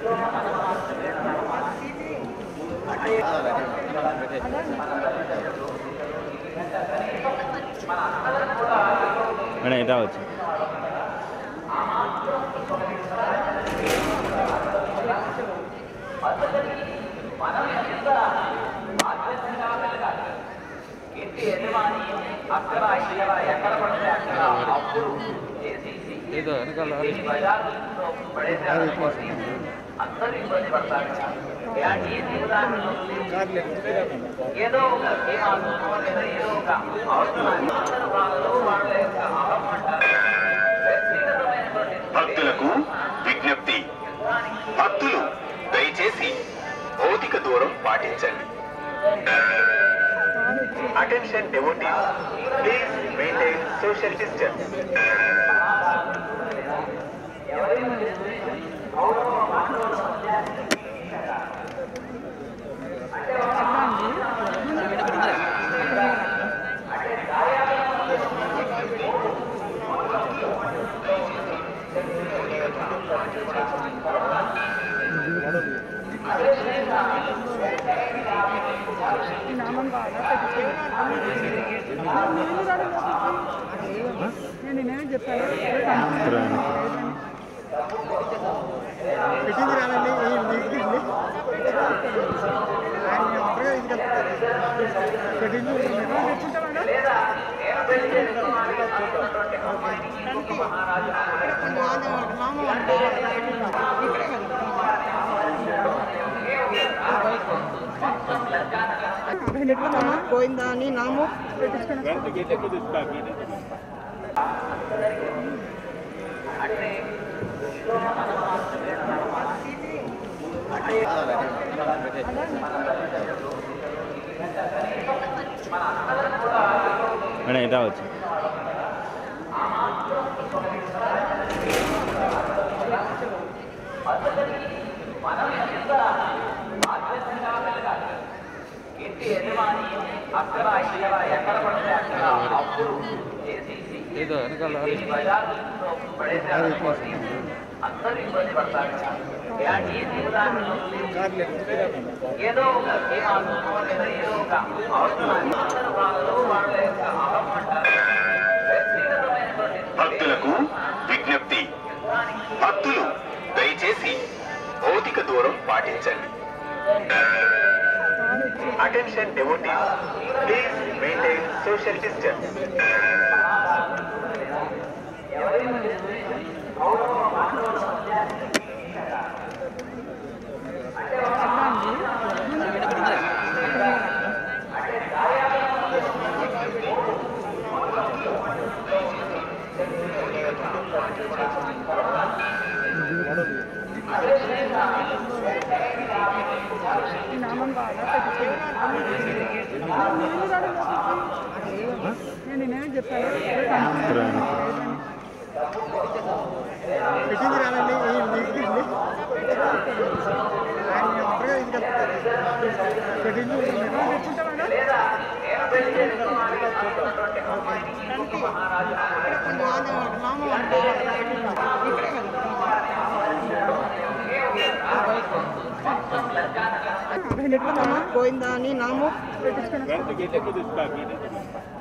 madam ఇటు రావచ్చు ఏదో వెనకాల భక్తులకు విజ్ఞప్తి భక్తులు దయచేసి భౌతిక దూరం పాటించండి attention devotees please maintain social distance నేను నేనేం చెప్పాను ఫిట్టింగ్ రానండి ఈ మీకండి ఆయన ఒక్కగా తీసుకెళ్తారు ఫిట్టింగ్ పోయిందా అని నాము మేడం ఇటు రావచ్చు ఏదో వెనకాల భక్తులకు విజ్ఞప్తి భక్తులు దయచేసి భౌతిక దూరం పాటించండి attention devotees please maintain social distance నేను నేనేం చెప్పాను ఫిట్టింగ్ రానండి ఈ మీకండి ఆయన ఒక్కగా తీసుకెళ్తారు ఫిట్టింగ్ పోయిందా అని నాము గంట గేట్ ఎక్కువ తీసుకురా